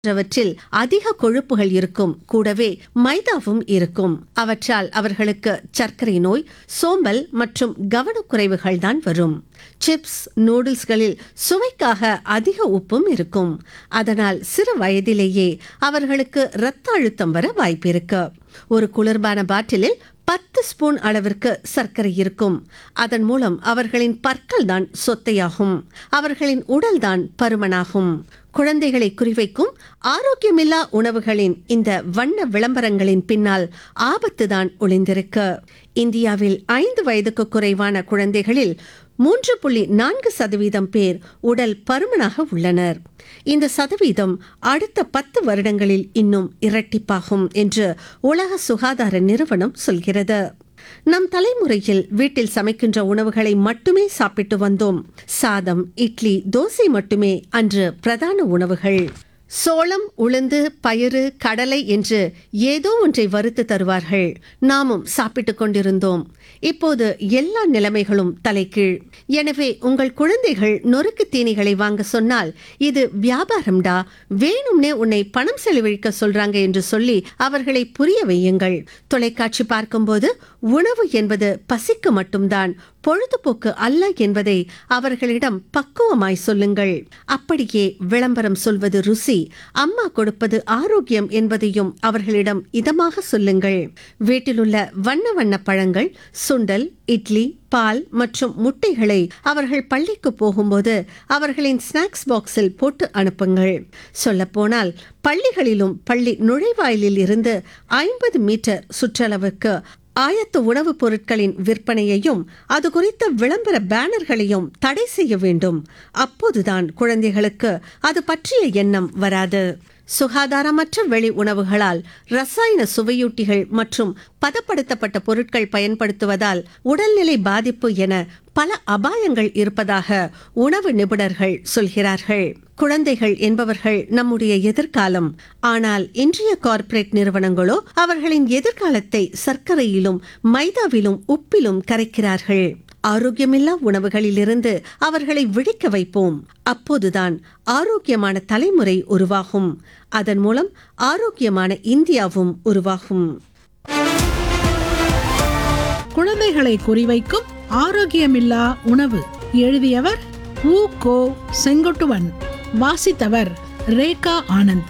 போன்றவற்றில் அதிக கொழுப்புகள் இருக்கும் கூடவே மைதாவும் இருக்கும் அவற்றால் அவர்களுக்கு சர்க்கரை நோய் சோம்பல் மற்றும் கவனக்குறைவுகள் தான் வரும் சிப்ஸ் நூடுல்ஸ்களில் சுவைக்காக அதிக உப்பும் இருக்கும் அதனால் சிறு வயதிலேயே அவர்களுக்கு இரத்த அழுத்தம் வர வாய்ப்பிருக்கு ஒரு குளிர்பான பாட்டிலில் பத்து ஸ்பூன் அளவிற்கு சர்க்கரை இருக்கும் அதன் மூலம் அவர்களின் பற்கள் தான் சொத்தையாகும் அவர்களின் உடல் தான் பருமனாகும் குழந்தைகளை குறிவைக்கும் ஆரோக்கியமில்லா உணவுகளின் இந்த வண்ண விளம்பரங்களின் பின்னால் ஆபத்துதான் ஒளிந்திருக்கு இந்தியாவில் ஐந்து வயதுக்கு குறைவான குழந்தைகளில் மூன்று புள்ளி நான்கு சதவீதம் பேர் உடல் பருமனாக உள்ளனர் இந்த சதவீதம் அடுத்த பத்து வருடங்களில் இன்னும் இரட்டிப்பாகும் என்று உலக சுகாதார நிறுவனம் சொல்கிறது நம் தலைமுறையில் வீட்டில் சமைக்கின்ற உணவுகளை மட்டுமே சாப்பிட்டு வந்தோம் சாதம் இட்லி தோசை மட்டுமே அன்று பிரதான உணவுகள் சோளம் உளுந்து பயறு கடலை என்று ஏதோ ஒன்றை வறுத்து தருவார்கள் நாமும் சாப்பிட்டுக் கொண்டிருந்தோம் இப்போது எல்லா நிலைமைகளும் தலைகீழ் எனவே உங்கள் குழந்தைகள் நொறுக்கு தீனிகளை வாங்க சொன்னால் இது வியாபாரம்டா வேணும்னே உன்னை பணம் செலவழிக்க சொல்றாங்க என்று சொல்லி அவர்களை புரிய வையுங்கள் தொலைக்காட்சி பார்க்கும்போது உணவு என்பது பசிக்கு மட்டும்தான் பொழுதுபோக்கு அல்ல என்பதை அவர்களிடம் பக்குவமாய் சொல்லுங்கள் அப்படியே விளம்பரம் சொல்வது ருசி அம்மா கொடுப்பது ஆரோக்கியம் என்பதையும் அவர்களிடம் இதமாக சொல்லுங்கள் வீட்டிலுள்ள வண்ண வண்ண பழங்கள் சுண்டல் இட்லி பால் மற்றும் முட்டைகளை அவர்கள் பள்ளிக்கு போகும்போது அவர்களின் ஸ்நாக்ஸ் பாக்ஸில் போட்டு அனுப்புங்கள் சொல்லப்போனால் பள்ளிகளிலும் பள்ளி நுழைவாயிலில் இருந்து ஐம்பது மீட்டர் சுற்றளவுக்கு ஆயத்த உணவுப் பொருட்களின் விற்பனையையும் அது குறித்த விளம்பர பேனர்களையும் தடை செய்ய வேண்டும் அப்போதுதான் குழந்தைகளுக்கு அது பற்றிய எண்ணம் வராது சுகாதாரமற்ற வெளி உணவுகளால் ரசாயன சுவையூட்டிகள் மற்றும் பதப்படுத்தப்பட்ட பொருட்கள் பயன்படுத்துவதால் உடல்நிலை பாதிப்பு என பல அபாயங்கள் இருப்பதாக உணவு நிபுணர்கள் சொல்கிறார்கள் குழந்தைகள் என்பவர்கள் நம்முடைய எதிர்காலம் ஆனால் இன்றைய கார்ப்பரேட் நிறுவனங்களோ அவர்களின் எதிர்காலத்தை சர்க்கரையிலும் மைதாவிலும் உப்பிலும் கரைக்கிறார்கள் ஆரோக்கியமில்லா உணவுகளிலிருந்து அவர்களை விழிக்க வைப்போம் அப்போதுதான் ஆரோக்கியமான தலைமுறை உருவாகும் அதன் மூலம் ஆரோக்கியமான இந்தியாவும் உருவாகும் குழந்தைகளை குறிவைக்கும் ஆரோக்கியமில்லா உணவு எழுதியவர் உ கோ செங்கொட்டுவன் வாசித்தவர் ரேகா ஆனந்த்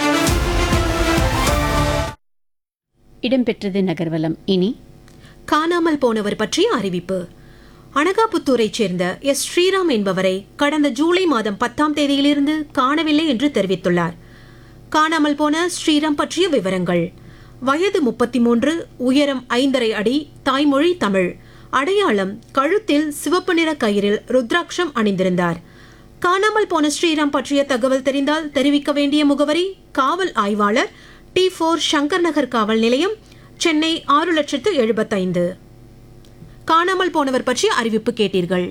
இடம்பெற்றது நகர்வலம் இனி காணாமல் போனவர் பற்றிய அறிவிப்பு அனகாபுத்தூரைச் சேர்ந்த எஸ் ஸ்ரீராம் என்பவரை கடந்த ஜூலை மாதம் பத்தாம் தேதியிலிருந்து காணவில்லை என்று தெரிவித்துள்ளார் காணாமல் போன ஸ்ரீராம் பற்றிய விவரங்கள் வயது முப்பத்தி மூன்று உயரம் ஐந்தரை அடி தாய்மொழி தமிழ் அடையாளம் கழுத்தில் சிவப்பு நிற கயிறில் ருத்ராட்சம் அணிந்திருந்தார் காணாமல் போன ஸ்ரீராம் பற்றிய தகவல் தெரிந்தால் தெரிவிக்க வேண்டிய முகவரி காவல் ஆய்வாளர் டி ஃபோர் சங்கர் நகர் காவல் நிலையம் சென்னை ஆறு லட்சத்து எழுபத்தைந்து காணாமல் போனவர் பற்றிய அறிவிப்பு கேட்டீர்கள்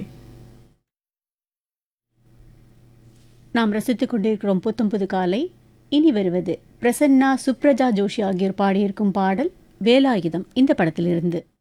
நாம் ரசித்துக் கொண்டிருக்கிறோம் புத்தம் புது காலை இனி வருவது பிரசன்னா சுப்ரஜா ஜோஷி ஆகியோர் பாடியிருக்கும் பாடல் வேலாயுதம் இந்த படத்திலிருந்து